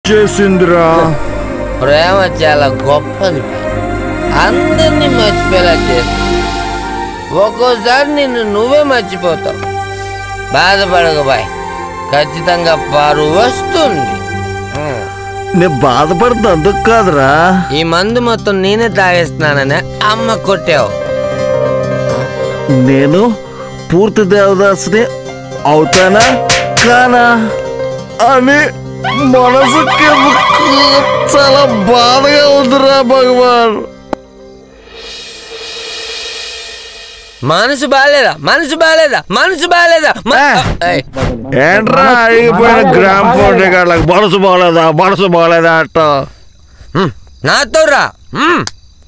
చేసిందిరా ప్రేమ చాలా గొప్పది అందరినీ మర్చిపోయేలా చేస్తుంది ఒక్కోసారి నిన్ను నువ్వే మర్చిపోతావు బాధపడకు బాయ్ ఖచ్చితంగా పారు వస్తుంది ఉమ్. నేను బాధపడతా అందుకు కాదురా ఈ మందు మొత్తం నేనే తాగేస్తున్నానని అమ్మ కొట్టావు నేను పూర్తి దేవదాసుని అవుతానా కానా అని మనసుకి చాలా బాధగా ఉందిరా భగవాన్ మనసు బాగాలేదా మనసు బాగాలేదా మనసు బాగాలేదా మ- ఏయ్, ఏంట్రా అయిపోయిన గ్రామ్ ఫోన్ రికార్డులకు మనసు బాగలేదా మనసు బాగలేదా అట్ట ఉమ్, నాతో రా ఉమ్.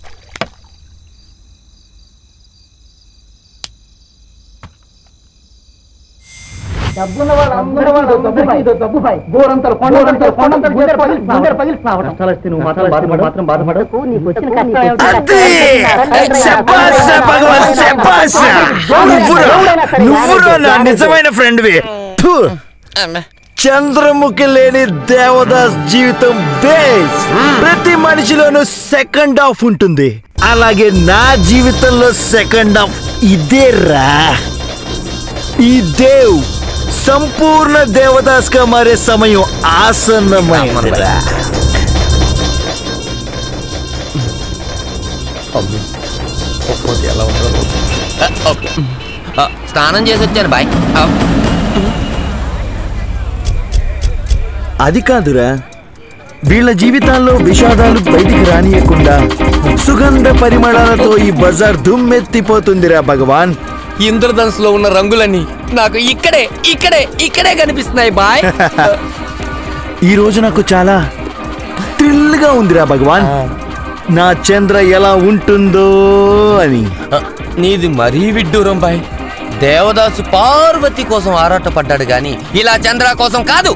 డబ్బున్న వాళ్ళందరూ వాళ్ళందరికీ ఇదో డబ్బు భాయ్ గోరంతలు కొండంతలు కొండంతలు గుండెలు పగిలి గుండెలు పగిలిస్తున్నావు కష్టాలు నువ్వు మాత్రం బాధపడు మాత్రం బాధపడకు నీకు వచ్చిన అది! శభాష్ భగవాన్ శభాష్! నువ్వురా నువ్వురా నా నిజమైన ఫ్రెండ్వి ఫు! అమ్మ. చంద్రముఖి లేని దేవదాస్ జీవితం బేస్ ప్రతి మనిషిలోనూ సెకండ్ హాఫ్ ఉంటుంది అలాగే నా జీవితంలో సెకండ్ హాఫ్ ఇదేరా ఈ దేవ్ సంపూర్ణ దేవదాస్ గా మారే సమయం ఆసన్నమైందిరా ఆ, ఓకే ఆ, స్నానం చేసి వచ్చాను బాయ్ ఆ, అది కాదురా వీళ్ళ జీవితాల్లో విషాదాలు బయటికి రానియకుండా సుగంధ పరిమళాలతో ఈ బజార్ దుమ్మెత్తిపోతుందిరా భగవాన్ ఇంద్రధనుసులో ఉన్న రంగులన్నీ నాకు ఇక్కడే ఇక్కడే ఇక్కడే కనిపిస్తున్నాయి బాయ్ ఈ రోజు నాకు చాలా థ్రిల్ గా ఉందిరా భగవాన్ నా చంద్ర ఎలా ఉంటుందో అని ఆ, నీది మరీ విడ్డూరం బాయ్ దేవదాసు పార్వతి కోసం ఆరాటపడ్డాడు గాని ఇలా చంద్ర కోసం కాదు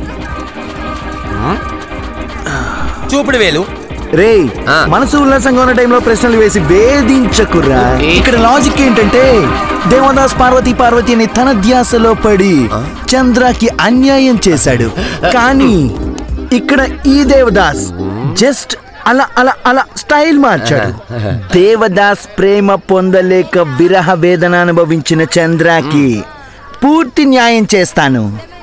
చూపుడు వేలు రే ఆ. మనసు ఉల్లాసంగా ఉన్న టైంలో ప్రశ్నలు వేసి వేధించకురా ఓకే. ఇక్కడ లాజిక్ ఏంటంటే దేవదాస్ పార్వతి పార్వతి అని తన ధ్యాసలో పడి చంద్రకి అన్యాయం చేశాడు కానీ ఇక్కడ ఈ దేవదాస్ జస్ట్ అలా అలా అలా స్టైల్ మార్చాడు దేవదాస్ ప్రేమ పొందలేక విరహ వేదన అనుభవించిన చంద్రకి పూర్తి న్యాయం చేస్తాను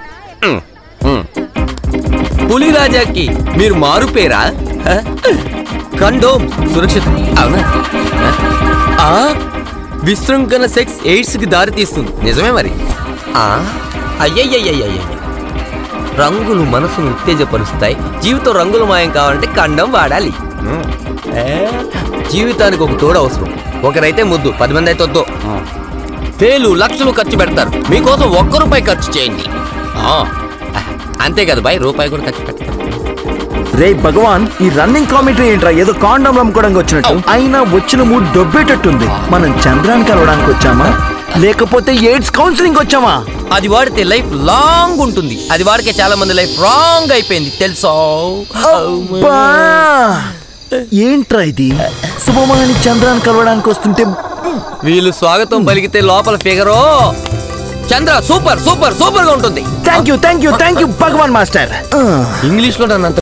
పులిరాజాకి మీరు మారు పేరా కండోమ్ సురక్షితం అవునా ఆ, విశృంఖల సెక్స్ ఎయిడ్స్ కి దారి తీస్తుంది నిజమే మరి ఆ, అయ్యయ్యయ్యయ్యయ్య రంగులు మనసును ఉత్తేజపరుస్తాయి జీవితం రంగుల మాయం కావాలంటే కండం వాడాలి ఏ, జీవితానికి ఒక తోడు అవసరం ఒకరైతే ముద్దు పది మంది అయితే వద్దు వేలు లక్షలు ఖర్చు పెడతారు మీకోసం ఒక్క రూపాయి ఖర్చు చేయండి ఆ, అంతే కదా బాయ్ రూపాయి కూడా ఖర్చు పెట్టారు రే భగవాన్ ఈ రన్నింగ్ కామెంటరీ ఏంట్రా ఏదో కాండం అమ్ముకోవడానికి వచ్చినట్టు అయినా వచ్చిన మూడు దొబ్బేటట్టుంది మనం చంద్రాన్ని కలవడానికి వచ్చామా లేకపోతే ఎయిడ్స్ కౌన్సిలింగ్ వచ్చామా అది వాడితే లైఫ్ లాంగ్ ఉంటుంది అది వాడికే చాలా మంది లైఫ్ రాంగ్ అయిపోయింది తెలుసా అబ్బా! ఏంట్రా ఇది శుభమాని చంద్రాన్ని కలవడానికి వస్తుంటే వీళ్ళు స్వాగతం పలికితే లోపల ఫిగరో చంద్ర సూపర్ సూపర్ సూపర్ గా ఉంటుంది thank you thank you thank you Bhagavan master English లో నన్ను అంత